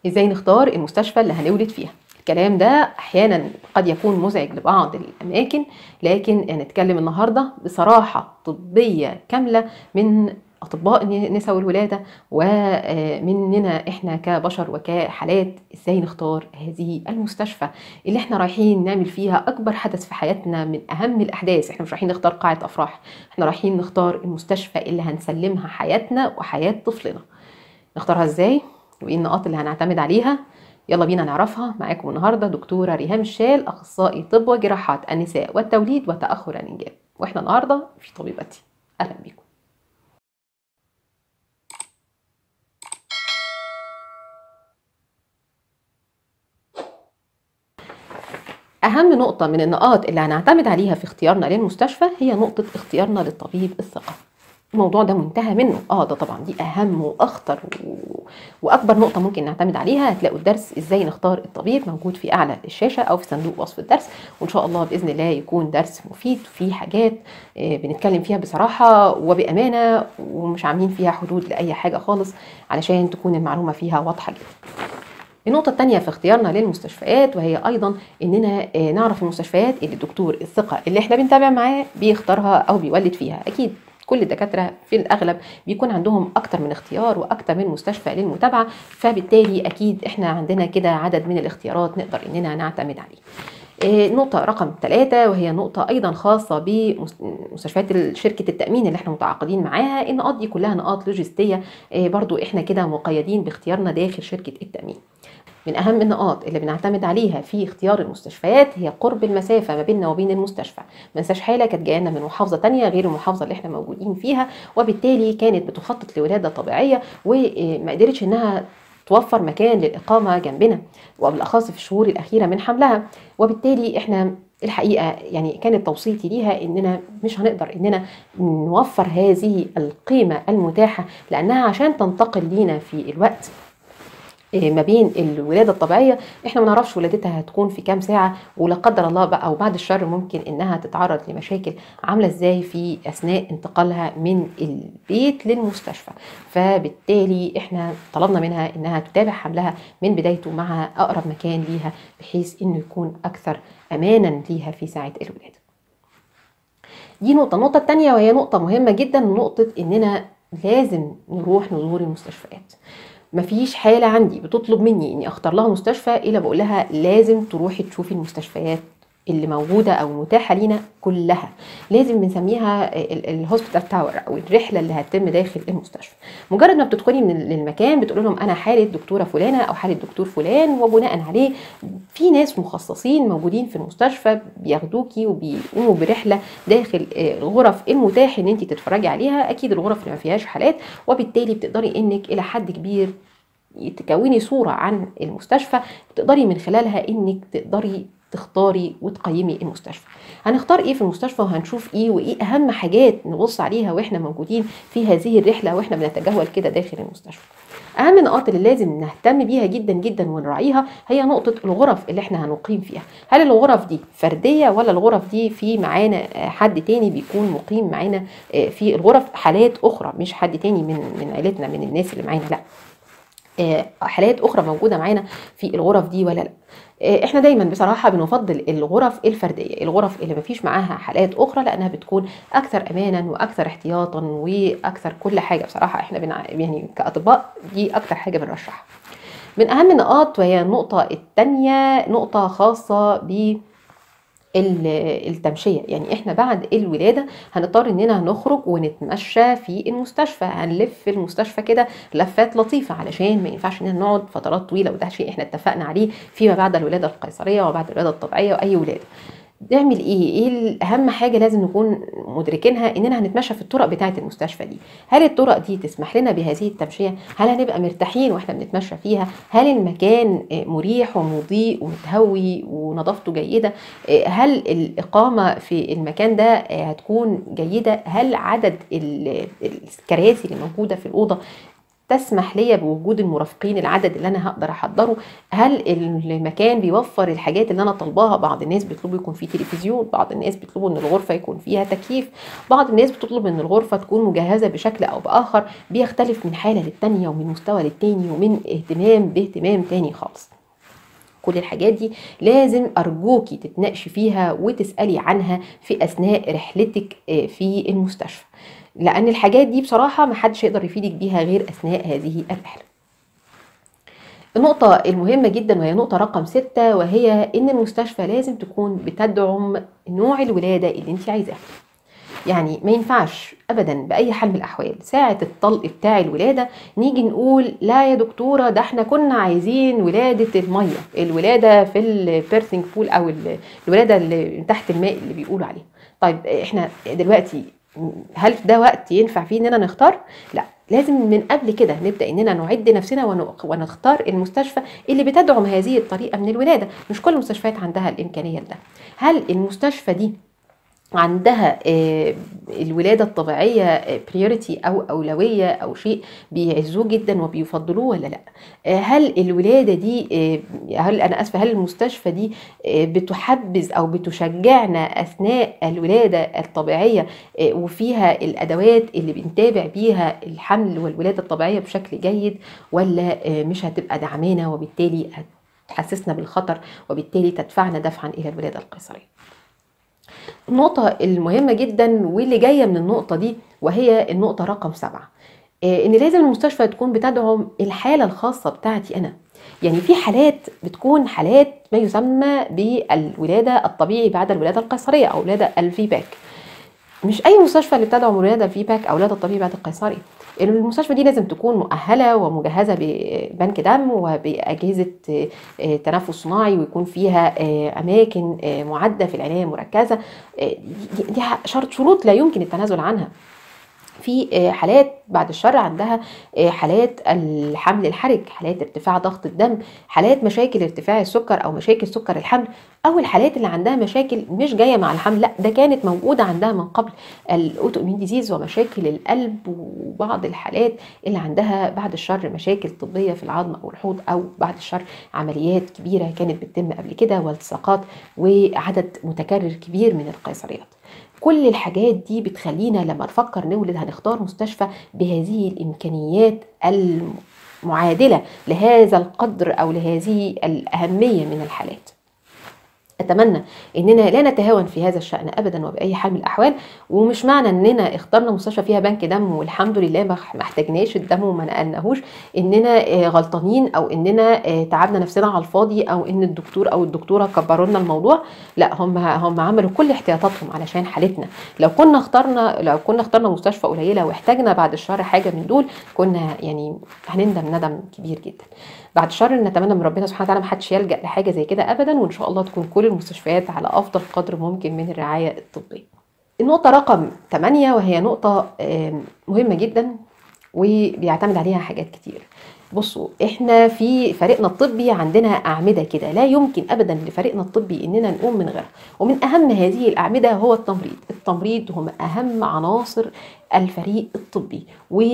ازاي نختار المستشفى اللي هنولد فيها الكلام ده احيانا قد يكون مزعج لبعض الاماكن لكن نتكلم النهارده بصراحه طبيه كامله من اطباء النساء والولاده ومننا احنا كبشر وكحالات ازاي نختار هذه المستشفى اللي احنا رايحين نعمل فيها اكبر حدث في حياتنا من اهم الاحداث احنا مش رايحين نختار قاعه افراح احنا رايحين نختار المستشفى اللي هنسلمها حياتنا وحياه طفلنا نختارها ازاي وايه النقاط اللي هنعتمد عليها يلا بينا نعرفها معاكم النهارده دكتوره ريهام الشال اخصائي طب وجراحات النساء والتوليد وتاخر الانجاب واحنا النهارده في طبيبتي اهلا بيكم أهم نقطة من النقاط اللي هنعتمد عليها في اختيارنا للمستشفى هي نقطة اختيارنا للطبيب الثقة الموضوع ده منتهى منه اه ده طبعا دي اهم واخطر و... واكبر نقطه ممكن نعتمد عليها هتلاقوا الدرس ازاي نختار الطبيب موجود في اعلى الشاشه او في صندوق وصف الدرس وان شاء الله باذن الله يكون درس مفيد وفيه حاجات آه بنتكلم فيها بصراحه وبامانه ومش عاملين فيها حدود لاي حاجه خالص علشان تكون المعلومه فيها واضحه جدا النقطة الثانية في اختيارنا للمستشفيات وهي أيضا إننا نعرف المستشفيات اللي الدكتور الثقة اللي إحنا بنتابع معاه بيختارها أو بيولد فيها أكيد كل الدكاترة في الأغلب بيكون عندهم أكتر من اختيار وأكتر من مستشفى للمتابعة فبالتالي أكيد إحنا عندنا كده عدد من الاختيارات نقدر إننا نعتمد عليه نقطة رقم ثلاثة وهي نقطة أيضا خاصة بمستشفيات شركة التأمين اللي احنا متعاقدين معاها النقاط دي كلها نقاط لوجستية برضو احنا كده مقيدين باختيارنا داخل شركة التأمين من أهم النقاط اللي بنعتمد عليها في اختيار المستشفيات هي قرب المسافة ما بيننا وبين المستشفى ما ننساش حالة كانت جاية لنا من محافظة تانية غير المحافظة اللي احنا موجودين فيها وبالتالي كانت بتخطط لولادة طبيعية وما قدرتش انها توفر مكان للإقامة جنبنا وبالأخص في الشهور الأخيرة من حملها وبالتالي احنا الحقيقة يعني كانت توصيتي ليها إننا مش هنقدر إننا نوفر هذه القيمة المتاحة لأنها عشان تنتقل لينا في الوقت ما بين الولاده الطبيعيه احنا ما نعرفش ولادتها هتكون في كام ساعه ولا قدر الله بقى او بعد الشر ممكن انها تتعرض لمشاكل عامله ازاي في اثناء انتقالها من البيت للمستشفى فبالتالي احنا طلبنا منها انها تتابع حملها من بدايته مع اقرب مكان ليها بحيث انه يكون اكثر امانا ليها في ساعه الولاده دي نقطه النقطه الثانيه وهي نقطه مهمه جدا نقطه اننا لازم نروح نزور المستشفيات مفيش حاله عندي بتطلب مني اني اختار لها مستشفى الا بقول لها لازم تروحي تشوفي المستشفيات اللي موجوده او متاحه لينا كلها لازم بنسميها الهوسبيتال تاور او الرحله اللي هتتم داخل المستشفى مجرد ما بتدخلي من المكان بتقول لهم انا حاله دكتوره فلانه او حاله دكتور فلان وبناء عليه في ناس مخصصين موجودين في المستشفى بياخدوكي وبيقوموا برحله داخل الغرف المتاح ان انت تتفرجي عليها اكيد الغرف اللي ما فيهاش حالات وبالتالي بتقدري انك الى حد كبير تكوني صورة عن المستشفى تقدري من خلالها انك تقدري تختاري وتقيمي المستشفى هنختار ايه في المستشفى وهنشوف ايه وايه اهم حاجات نبص عليها واحنا موجودين في هذه الرحله واحنا بنتجول كده داخل المستشفى اهم النقاط اللي لازم نهتم بيها جدا جدا ونراعيها هي نقطه الغرف اللي احنا هنقيم فيها هل الغرف دي فرديه ولا الغرف دي في معانا حد تاني بيكون مقيم معانا في الغرف حالات اخرى مش حد تاني من من عيلتنا من الناس اللي معانا لا حالات اخرى موجوده معانا في الغرف دي ولا لا احنا دايما بصراحه بنفضل الغرف الفرديه الغرف اللي مفيش معاها حالات اخرى لانها بتكون اكثر امانا واكثر احتياطا واكثر كل حاجه بصراحه احنا بنع... يعني كاطباء دي اكثر حاجه بنرشحها من اهم النقاط وهي النقطه الثانيه نقطه خاصه ب التمشيه يعني احنا بعد الولاده هنضطر اننا نخرج ونتمشى في المستشفى هنلف المستشفى كده لفات لطيفه علشان ما ينفعش اننا نقعد فترات طويله وده شيء احنا اتفقنا عليه فيما بعد الولاده القيصريه وبعد الولاده الطبيعيه واي ولاده نعمل ايه ايه اهم حاجه لازم نكون مدركينها اننا هنتمشى في الطرق بتاعه المستشفى دي هل الطرق دي تسمح لنا بهذه التمشيه هل هنبقى مرتاحين واحنا بنتمشى فيها هل المكان مريح ومضيء ومتهوي ونظافته جيده هل الاقامه في المكان ده هتكون جيده هل عدد الكراسي اللي موجوده في الاوضه تسمح ليا بوجود المرافقين العدد اللي انا هقدر احضره هل المكان بيوفر الحاجات اللي انا طالباها بعض الناس بيطلبوا يكون فيه تلفزيون بعض الناس بيطلبوا ان الغرفه يكون فيها تكييف بعض الناس بتطلب ان الغرفه تكون مجهزه بشكل او باخر بيختلف من حاله للتانيه ومن مستوى للتاني ومن اهتمام باهتمام تاني خالص كل الحاجات دي لازم ارجوكي تتناقشي فيها وتسالي عنها في اثناء رحلتك في المستشفى لان الحاجات دي بصراحه محدش يقدر يفيدك بيها غير اثناء هذه الرحله النقطة المهمة جدا وهي نقطة رقم ستة وهي إن المستشفى لازم تكون بتدعم نوع الولادة اللي أنت عايزاها. يعني ما ينفعش ابدا باي حال من الاحوال ساعه الطلق بتاع الولاده نيجي نقول لا يا دكتوره ده احنا كنا عايزين ولاده الميه الولاده في البيرثنج بول او الولاده اللي تحت الماء اللي بيقولوا عليها طيب احنا دلوقتي هل ده وقت ينفع فيه اننا نختار لا لازم من قبل كده نبدا اننا نعد نفسنا ونختار المستشفى اللي بتدعم هذه الطريقه من الولاده مش كل المستشفيات عندها الامكانيه لده هل المستشفى دي عندها الولادة الطبيعية بريوريتي أو أولوية أو شيء بيعزوه جدا وبيفضلوه ولا لأ هل الولادة دي هل أنا أسفة هل المستشفى دي بتحبذ أو بتشجعنا أثناء الولادة الطبيعية وفيها الأدوات اللي بنتابع بيها الحمل والولادة الطبيعية بشكل جيد ولا مش هتبقى دعمانة وبالتالي هتحسسنا بالخطر وبالتالي تدفعنا دفعا إلى الولادة القيصرية النقطة المهمة جدا واللي جاية من النقطة دي وهي النقطة رقم سبعة إن لازم المستشفى تكون بتدعم الحالة الخاصة بتاعتي أنا يعني في حالات بتكون حالات ما يسمى بالولادة الطبيعي بعد الولادة القيصرية أو ولادة الفي باك مش أي مستشفى اللي بتدعم الولادة الفي باك أو الولادة الطبيعي بعد القيصري المستشفى دي لازم تكون مؤهلة ومجهزة ببنك دم وبأجهزة تنفس صناعي ويكون فيها أماكن معدة في العناية المركزة دي شرط شروط لا يمكن التنازل عنها في حالات بعد الشر عندها حالات الحمل الحرج حالات ارتفاع ضغط الدم حالات مشاكل ارتفاع السكر او مشاكل سكر الحمل او الحالات اللي عندها مشاكل مش جايه مع الحمل لا ده كانت موجوده عندها من قبل الاوتو امين ديزيز ومشاكل القلب وبعض الحالات اللي عندها بعد الشر مشاكل طبيه في العظم او الحوض او بعد الشر عمليات كبيره كانت بتتم قبل كده والتصاقات وعدد متكرر كبير من القيصريات كل الحاجات دي بتخلينا لما نفكر نولد هنختار مستشفى بهذه الامكانيات المعادله لهذا القدر او لهذه الاهميه من الحالات اتمنى اننا لا نتهاون في هذا الشان ابدا وباي حال من الاحوال ومش معنى اننا اخترنا مستشفى فيها بنك دم والحمد لله ما احتاجناش الدم وما نقلناهوش اننا غلطانين او اننا تعبنا نفسنا على الفاضي او ان الدكتور او الدكتوره كبروا لنا الموضوع لا هم هم عملوا كل احتياطاتهم علشان حالتنا لو كنا اخترنا لو كنا اخترنا مستشفى قليله واحتاجنا بعد الشر حاجه من دول كنا يعني هنندم ندم كبير جدا بعد الشر نتمنى من ربنا سبحانه وتعالى محدش يلجا لحاجه زي كده ابدا وان شاء الله تكون كل المستشفيات على افضل قدر ممكن من الرعايه الطبيه. النقطه رقم 8 وهي نقطه مهمه جدا وبيعتمد عليها حاجات كتير. بصوا احنا في فريقنا الطبي عندنا اعمده كده لا يمكن ابدا لفريقنا الطبي اننا نقوم من غيرها ومن اهم هذه الاعمده هو التمريض التمريض هم اهم عناصر الفريق الطبي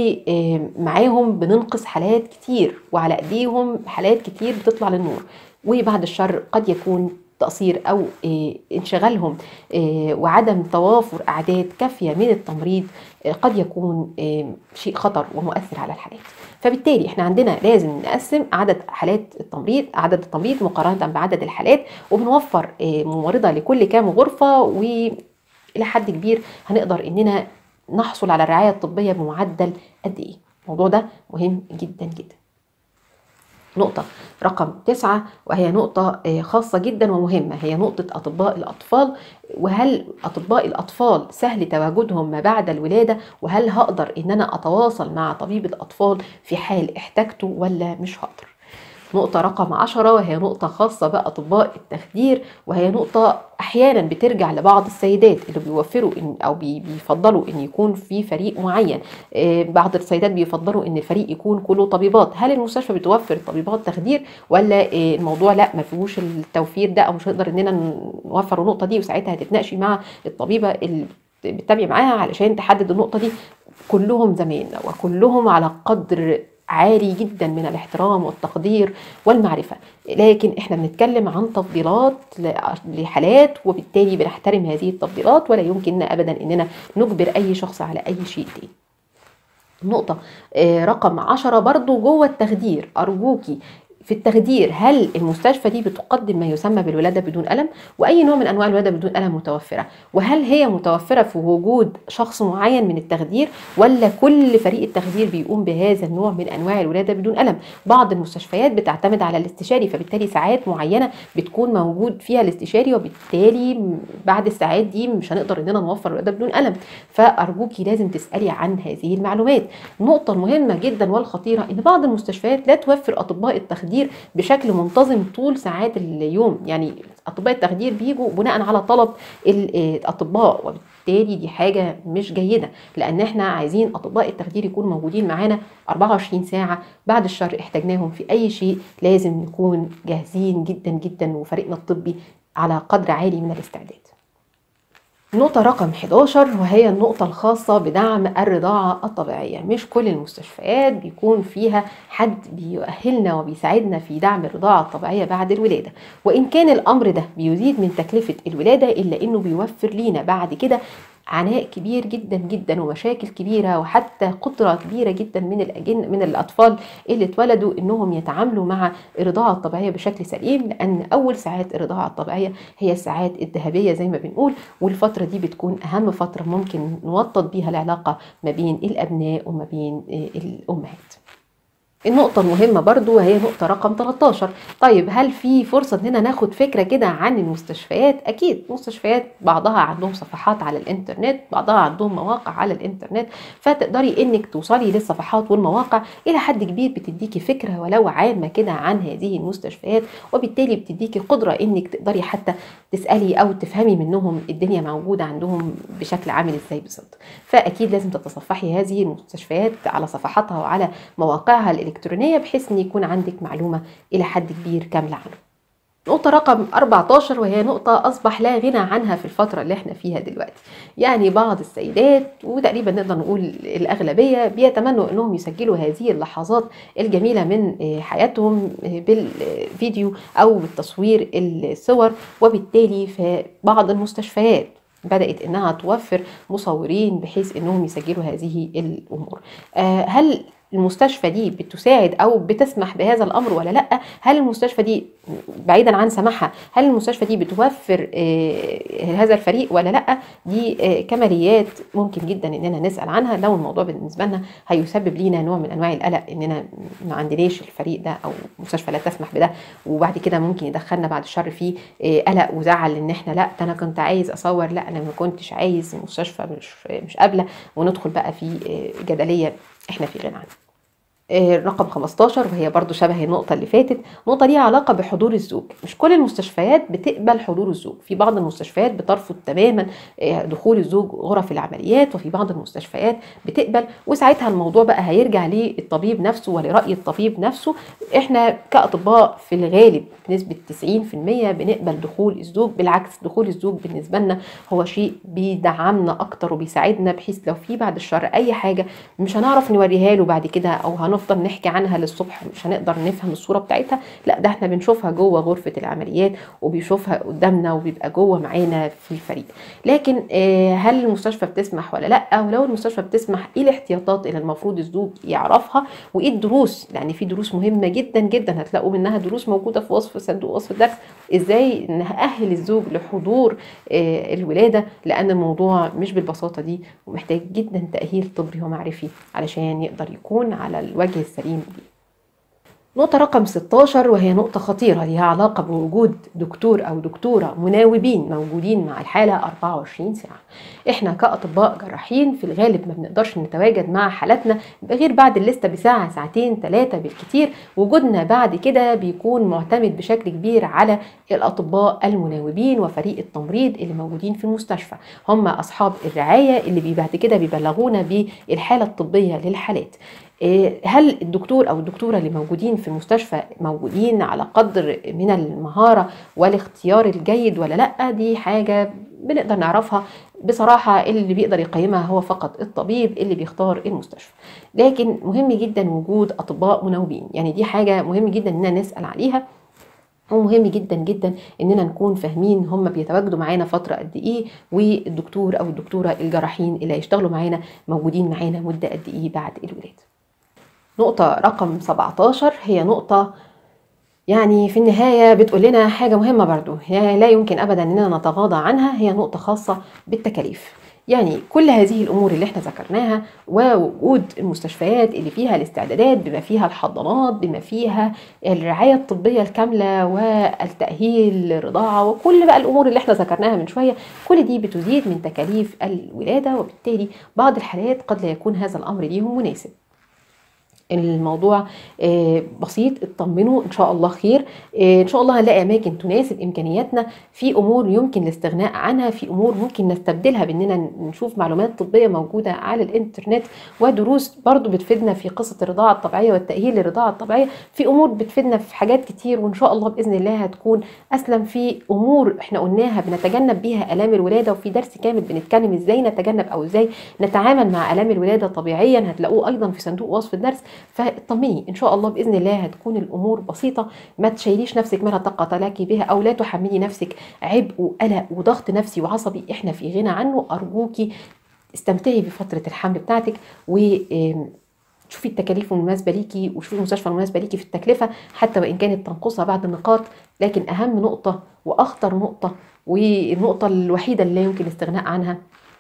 ومعاهم بننقذ حالات كتير وعلى ايديهم حالات كتير بتطلع للنور وبعد الشر قد يكون تقصير او انشغالهم وعدم توافر اعداد كافيه من التمريض قد يكون شيء خطر ومؤثر على الحالات فبالتالي احنا عندنا لازم نقسم عدد حالات التمريض عدد التمريض مقارنه بعدد الحالات وبنوفر ممرضه لكل كام غرفه والى حد كبير هنقدر اننا نحصل على الرعايه الطبيه بمعدل قد ايه الموضوع ده مهم جدا جدا نقطة رقم تسعة وهي نقطة خاصة جدا ومهمة هي نقطة أطباء الأطفال وهل أطباء الأطفال سهل تواجدهم ما بعد الولادة وهل هقدر إن أنا أتواصل مع طبيب الأطفال في حال احتاجته ولا مش هقدر نقطة رقم عشرة وهي نقطة خاصة بأطباء التخدير وهي نقطة أحيانا بترجع لبعض السيدات اللي بيوفروا إن أو بيفضلوا إن يكون في فريق معين بعض السيدات بيفضلوا إن الفريق يكون كله طبيبات هل المستشفى بتوفر طبيبات تخدير ولا الموضوع لا ما فيهوش التوفير ده أو مش هنقدر إننا نوفر النقطة دي وساعتها هتتناقشي مع الطبيبة اللي بتتابعي معاها علشان تحدد النقطة دي كلهم زمايلنا وكلهم على قدر عالي جدا من الاحترام والتقدير والمعرفة لكن احنا بنتكلم عن تفضيلات لحالات وبالتالي بنحترم هذه التفضيلات ولا يمكننا ابدا اننا نجبر اي شخص على اي شيء تاني نقطة آه، رقم عشرة برضو جوه التخدير أرجوكي في التخدير هل المستشفى دي بتقدم ما يسمى بالولاده بدون الم واي نوع من انواع الولاده بدون الم متوفره وهل هي متوفره في وجود شخص معين من التخدير ولا كل فريق التخدير بيقوم بهذا النوع من انواع الولاده بدون الم بعض المستشفيات بتعتمد على الاستشاري فبالتالي ساعات معينه بتكون موجود فيها الاستشاري وبالتالي بعد الساعات دي مش هنقدر اننا نوفر الولاده بدون الم فارجوكي لازم تسالي عن هذه المعلومات النقطه المهمه جدا والخطيره ان بعض المستشفيات لا توفر اطباء التخدير التخدير بشكل منتظم طول ساعات اليوم يعني اطباء التخدير بيجوا بناء على طلب الاطباء وبالتالي دي حاجه مش جيده لان احنا عايزين اطباء التخدير يكونوا موجودين معانا 24 ساعه بعد الشر احتاجناهم في اي شيء لازم نكون جاهزين جدا جدا وفريقنا الطبي على قدر عالي من الاستعداد نقطة رقم 11 وهي النقطة الخاصة بدعم الرضاعة الطبيعية مش كل المستشفيات بيكون فيها حد بيؤهلنا وبيساعدنا في دعم الرضاعة الطبيعية بعد الولادة وإن كان الأمر ده بيزيد من تكلفة الولادة إلا إنه بيوفر لينا بعد كده عناء كبير جدا جدا ومشاكل كبيره وحتى قدره كبيره جدا من الأجن من الاطفال اللي اتولدوا انهم يتعاملوا مع الرضاعه الطبيعيه بشكل سليم لان اول ساعات الرضاعه الطبيعيه هي الساعات الذهبيه زي ما بنقول والفتره دي بتكون اهم فتره ممكن نوطد بيها العلاقه ما بين الابناء وما بين الامهات النقطة المهمة برضو وهي نقطة رقم 13 طيب هل في فرصة اننا ناخد فكرة كده عن المستشفيات اكيد مستشفيات بعضها عندهم صفحات على الانترنت بعضها عندهم مواقع على الانترنت فتقدري انك توصلي للصفحات والمواقع الى حد كبير بتديكي فكرة ولو عامة كده عن هذه المستشفيات وبالتالي بتديكي قدرة انك تقدري حتى تسألي او تفهمي منهم الدنيا موجودة عندهم بشكل عامل ازاي بالظبط فاكيد لازم تتصفحي هذه المستشفيات على صفحاتها وعلى مواقعها الإلكترونية بحيث أن يكون عندك معلومة إلى حد كبير كاملة عنه نقطة رقم 14 وهي نقطة أصبح لا غنى عنها في الفترة اللي احنا فيها دلوقتي يعني بعض السيدات وتقريبا نقدر نقول الأغلبية بيتمنوا أنهم يسجلوا هذه اللحظات الجميلة من حياتهم بالفيديو أو بالتصوير الصور وبالتالي في بعض المستشفيات بدأت إنها توفر مصورين بحيث إنهم يسجلوا هذه الأمور آه، هل المستشفى دي بتساعد او بتسمح بهذا الامر ولا لا هل المستشفى دي بعيدا عن سماحها هل المستشفى دي بتوفر آه، هذا الفريق ولا لا دي آه، كماليات ممكن جدا اننا نسال عنها لو الموضوع بالنسبه لنا هيسبب لينا نوع من انواع القلق اننا ما عندناش الفريق ده او المستشفى لا تسمح بده وبعد كده ممكن يدخلنا بعد الشر في آه، قلق وزعل ان احنا لا ده انا كنت عايز اصور لا انا ما كنتش عايز المستشفى مش مش قابله وندخل بقى في جدليه احنا في غنى عنها آه، رقم 15 وهي برضو شبه النقطة اللي فاتت نقطة ليها علاقة بحضور الزوج مش كل المستشفيات بتقبل حضور الزوج في بعض المستشفيات بترفض تماما آه، دخول الزوج غرف العمليات وفي بعض المستشفيات بتقبل وساعتها الموضوع بقى هيرجع للطبيب نفسه ولرأي الطبيب نفسه احنا كأطباء في الغالب بنسبة 90% بنقبل دخول الزوج بالعكس دخول الزوج بالنسبة لنا هو شيء بيدعمنا أكتر وبيساعدنا بحيث لو في بعد الشر أي حاجة مش هنعرف نوريها له بعد كده أو هنفضل هنفضل نحكي عنها للصبح مش هنقدر نفهم الصوره بتاعتها لا ده احنا بنشوفها جوه غرفه العمليات وبيشوفها قدامنا وبيبقى جوه معانا في الفريق لكن آه، هل المستشفى بتسمح ولا لا ولو المستشفى بتسمح ايه الاحتياطات اللي المفروض الزوج يعرفها وايه الدروس لان في دروس مهمه جدا جدا هتلاقوا منها دروس موجوده في وصف صندوق وصف الدرس ازاي نأهل الزوج لحضور آه، الولاده لان الموضوع مش بالبساطه دي ومحتاج جدا تأهيل طبي ومعرفي علشان يقدر يكون على الوجه الوجه السليم دي نقطة رقم 16 وهي نقطة خطيرة ليها علاقة بوجود دكتور أو دكتورة مناوبين موجودين مع الحالة 24 ساعة. إحنا كأطباء جراحين في الغالب ما بنقدرش نتواجد مع حالاتنا غير بعد الليستة بساعة ساعتين ثلاثة بالكتير، وجودنا بعد كده بيكون معتمد بشكل كبير على الأطباء المناوبين وفريق التمريض اللي موجودين في المستشفى. هم أصحاب الرعاية اللي بعد كده بيبلغونا بالحالة الطبية للحالات. إيه، هل الدكتور او الدكتوره اللي موجودين في المستشفى موجودين على قدر من المهاره والاختيار الجيد ولا لا دي حاجه بنقدر نعرفها بصراحة اللي بيقدر يقيمها هو فقط الطبيب اللي بيختار المستشفى لكن مهم جدا وجود أطباء مناوبين يعني دي حاجة مهم جدا إننا نسأل عليها ومهم جدا جدا اننا نكون فاهمين هم بيتواجدوا معانا فتره قد ايه والدكتور او الدكتوره الجراحين اللي هيشتغلوا معانا موجودين معانا مده قد ايه بعد الولاده نقطه رقم 17 هي نقطه يعني في النهاية بتقول لنا حاجة مهمة برضو يعني لا يمكن أبدا أننا نتغاضى عنها هي نقطة خاصة بالتكاليف يعني كل هذه الامور اللي احنا ذكرناها ووجود المستشفيات اللي فيها الاستعدادات بما فيها الحضانات بما فيها الرعايه الطبيه الكامله والتاهيل للرضاعه وكل بقى الامور اللي احنا ذكرناها من شويه كل دي بتزيد من تكاليف الولاده وبالتالي بعض الحالات قد لا يكون هذا الامر ليهم مناسب الموضوع آه، بسيط اطمنوا ان شاء الله خير آه، ان شاء الله هنلاقي اماكن تناسب امكانياتنا في امور يمكن الاستغناء عنها في امور ممكن نستبدلها باننا نشوف معلومات طبيه موجوده على الانترنت ودروس برضو بتفيدنا في قصه الرضاعه الطبيعيه والتاهيل للرضاعه الطبيعيه في امور بتفيدنا في حاجات كتير وان شاء الله باذن الله هتكون اسلم في امور احنا قلناها بنتجنب بيها الام الولاده وفي درس كامل بنتكلم ازاي نتجنب او ازاي نتعامل مع الام الولاده طبيعيا هتلاقوه ايضا في صندوق وصف الدرس فاطمني ان شاء الله باذن الله هتكون الامور بسيطه ما تشيليش نفسك ما لا طاقه لك بها او لا تحملي نفسك عبء وقلق وضغط نفسي وعصبي احنا في غنى عنه ارجوكي استمتعي بفتره الحمل بتاعتك و شوفي التكاليف المناسبه ليكي وشوفي المستشفى المناسبه ليكي في التكلفه حتى وان كانت تنقصها بعض النقاط لكن اهم نقطه واخطر نقطه والنقطه الوحيده اللي لا يمكن الاستغناء عنها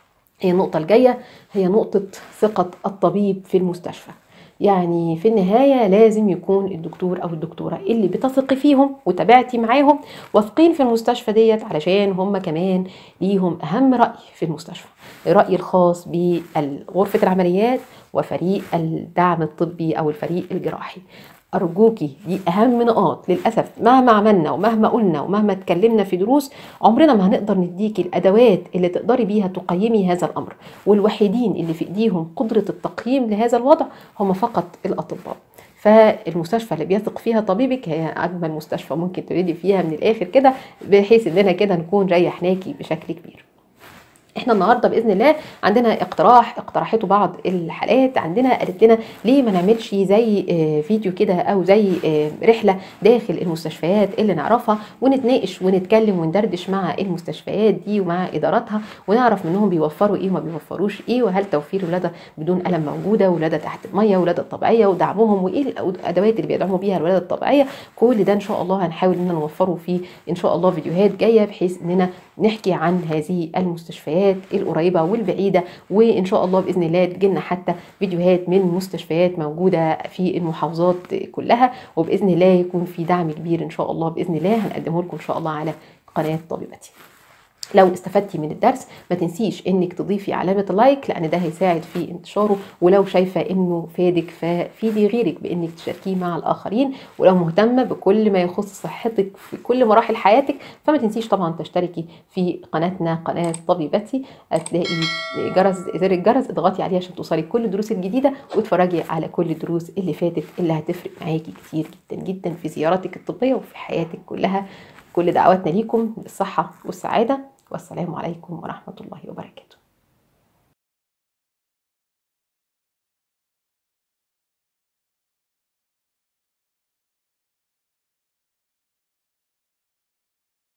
هي النقطه الجايه هي نقطه ثقه الطبيب في المستشفى يعني في النهايه لازم يكون الدكتور او الدكتوره اللي بتثقي فيهم وتابعتي معاهم واثقين في المستشفى ديت علشان هم كمان ليهم اهم راي في المستشفى الراي الخاص بغرفه العمليات وفريق الدعم الطبي او الفريق الجراحي أرجوكي دي أهم نقاط للأسف مهما عملنا ومهما قلنا ومهما اتكلمنا في دروس عمرنا ما هنقدر نديكي الأدوات اللي تقدري بيها تقيمي هذا الأمر والوحيدين اللي في إيديهم قدرة التقييم لهذا الوضع هم فقط الأطباء فالمستشفى اللي بيثق فيها طبيبك هي أجمل مستشفى ممكن تبتدي فيها من الآخر كده بحيث إننا كده نكون ريحناكي بشكل كبير احنا النهارده باذن الله عندنا اقتراح اقترحته بعض الحالات عندنا قالت لنا ليه ما نعملش زي فيديو كده او زي رحله داخل المستشفيات اللي نعرفها ونتناقش ونتكلم وندردش مع المستشفيات دي ومع اداراتها ونعرف منهم بيوفروا ايه وما بيوفروش ايه وهل توفير الولاده بدون الم موجوده ولاده تحت الميه ولاده طبيعيه ودعمهم وايه الادوات اللي بيدعموا بيها الولاده الطبيعيه كل ده ان شاء الله هنحاول ان نوفره في ان شاء الله فيديوهات جايه بحيث اننا نحكي عن هذه المستشفيات القريبة والبعيدة وإن شاء الله بإذن الله تجينا حتى فيديوهات من مستشفيات موجودة في المحافظات كلها وبإذن الله يكون في دعم كبير إن شاء الله بإذن الله هنقدمه لكم إن شاء الله على قناة طبيبتي لو استفدتي من الدرس ما تنسيش انك تضيفي علامه اللايك لان ده هيساعد في انتشاره ولو شايفه انه فادك ففيدي غيرك بانك تشاركيه مع الاخرين ولو مهتمه بكل ما يخص صحتك في كل مراحل حياتك فما تنسيش طبعا تشتركي في قناتنا قناه طبيبتي هتلاقي جرس زر الجرس اضغطي عليه عشان توصلي كل الدروس الجديده واتفرجي على كل الدروس اللي فاتت اللي هتفرق معاكي كتير جدا جدا في زياراتك الطبيه وفي حياتك كلها كل دعواتنا ليكم بالصحه والسعاده والسلام عليكم ورحمة الله وبركاته